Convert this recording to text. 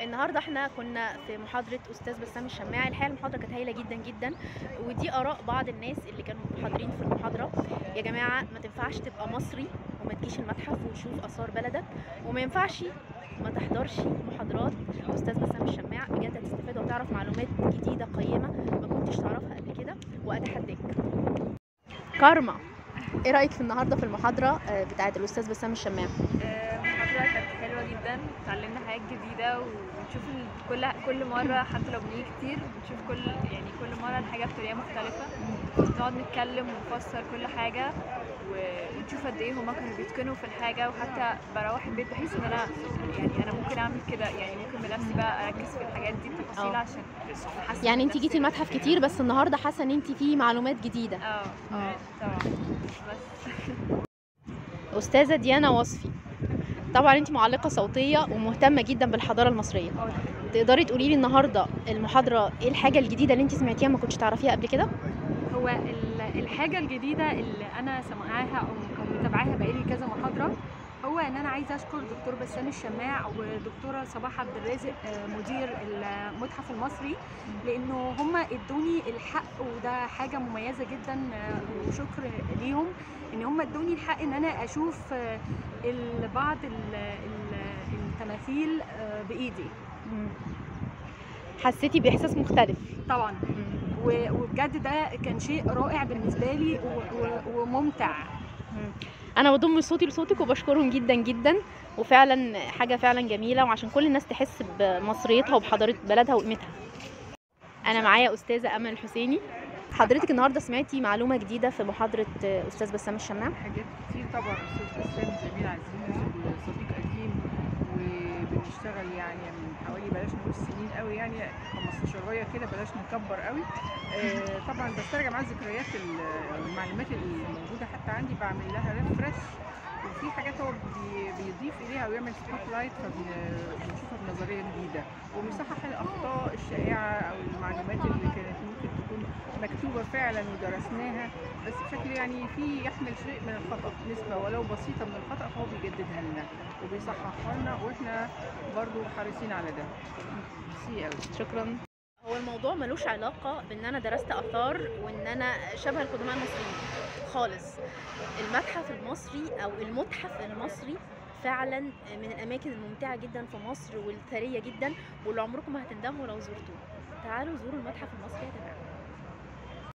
النهارده احنا كنا في محاضره استاذ بسام الشماعي الحقيقه المحاضره كانت هايله جدا جدا ودي اراء بعض الناس اللي كانوا حاضرين في المحاضره يا جماعه ما تنفعش تبقى مصري وما تجيش المتحف وتشوف اثار بلدك وما ينفعش ما تحضرش محاضرات استاذ بسام الشماع بجد هتستفاد وتعرف معلومات جديده قيمه ما كنتش تعرفها قبل كده واتحداك كارما ايه رايك في النهارده في المحاضره آه، بتاعه الاستاذ بسام الشماع آه، المحاضرة كانت حلوة جدا اتعلمنا حاجات جديدة ونشوف ال- كل كل مرة حتى لو بنيجي كتير بنشوف كل يعني كل مرة الحاجة بطريقة مختلفة نقعد نتكلم ونفسر كل حاجة و- ونشوف قد ايه هما كانوا بيتقنوا في الحاجة وحتى بروح البيت بحس ان انا يعني انا ممكن اعمل كده يعني ممكن بنفسي بقى اركز في الحاجات دي التفاصيل اه. عشان احسن يعني من انت نفسي. جيتي المتحف كتير بس النهارده حاسه ان انت في معلومات جديده اه اه طبعا بس استاذه ديانا وصفي طبعا انت معلقه صوتيه ومهتمه جدا بالحضاره المصريه اه تقدري تقولي لي النهارده المحاضره ايه الحاجه الجديده اللي انت سمعتيها ما كنتش تعرفيها قبل كده هو ال- الحاجة الجديدة اللي أنا سمعاها أو أو متابعاها بقالي كذا محاضرة هو إن أنا عايزة أشكر دكتور بسام الشماع ودكتورة صباح عبد الرازق آه، مدير المتحف المصري لأنه هم ادوني الحق وده حاجة مميزة جدا آه، وشكر ليهم إن هم ادوني الحق إن أنا أشوف آه، ال- بعض ال- ال- التماثيل آه، بإيدي حسيتي باحساس مختلف طبعا و- وبجد ده كان شيء رائع بالنسبة لي و- و- وممتع انا بضم صوتي لصوتك وبشكرهم جدا جدا وفعلا حاجه فعلا جميله وعشان كل الناس تحس بمصريتها وبحضاره بلدها وقيمتها انا معايا استاذه امل الحسيني حضرتك النهارده سمعتي معلومه جديده في محاضره استاذ بسام الشماع حاجات كتير طبعا استاذ بسام زميل عزيز وصديق قديم وبنشتغل يعني من حوالي بلاش نقول سنين قوي يعني 15 كده بلاش نكبر قوي آه، طبعا بسترجع معاه ذكريات ال- المعلومات اللي موجوده حتى عندي بعمل لها ريفرش وفي حاجات هو بي- بيضيف اليها ويعمل سبوت لايت فبنشوفها بنظريه جديده وبيصحح الاخطاء الشائعه او المعلومات اللي كانت ممكن تكون مكتوبه فعلا ودرسناها بس بشكل يعني في يحمل شيء من الخطا نسبه ولو بسيطه من الخطا فهو بيجددها لنا وبيصححها لنا واحنا برضو حريصين على ده ميرسي قوي شكرا هو الموضوع ملوش علاقة بان انا درست اثار وان انا شبه القدماء المصريين خالص المتحف المصري او المتحف المصري فعلا من الاماكن الممتعة جدا في مصر والثرية جدا واللي عمركم ما هتندموا لو زرتوه تعالوا زوروا المتحف المصري يا جماعة